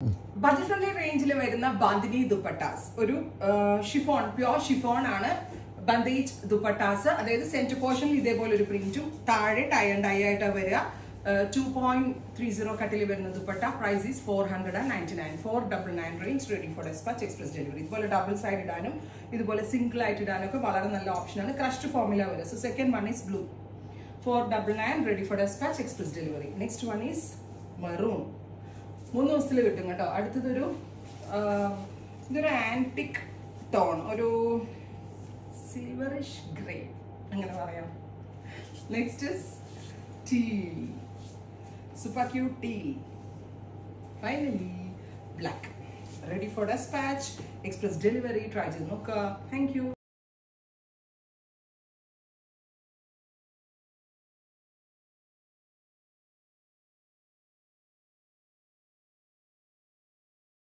budget friendly റേഞ്ചിൽ വരുന്ന ബാന്തിനി ദുപ്പട്ടാസ് ഒരു ഷിഫോൺ പ്യോർ ഷിഫോൺ ആണ് ബന്ദേജ് ദുപ്പട്ടാസ് അതായത് സെന്റർ പോർഷനിൽ ഇതേപോലെ ഒരു പ്രിന്റും താഴെ ടൈ ആൻഡ് ഡൈ ആയിട്ട് വരിക ടു പോയിന്റ് ത്രീ സീറോ കട്ടിൽ വരുന്ന dupatta price is four hundred and ninety nine four double nine range ready for dispatch express delivery ഇതുപോലെ ഡബിൾ സൈഡ് ഇടാനും ഇതുപോലെ സിംഗിൾ ആയിട്ട് ഇടാനും ഒക്കെ വളരെ നല്ല ഓപ്ഷനാണ് ക്രഷ്ഡ് ഫോർമുല വരിക so second one is blue four double nine ready for dispatch express delivery next one is maroon മൂന്ന് ദിവസത്തിൽ കിട്ടും കേട്ടോ അടുത്തതൊരു ആ, ഇതൊരു ആൻറ്റിക് ടോൺ ഒരു സിൽവറിഷ് ഗ്രേ അങ്ങനെ പറയാം next is teal super cute teal finally black ready for dispatch express delivery try ചെയ്ത് നോക്കുക താങ്ക് യു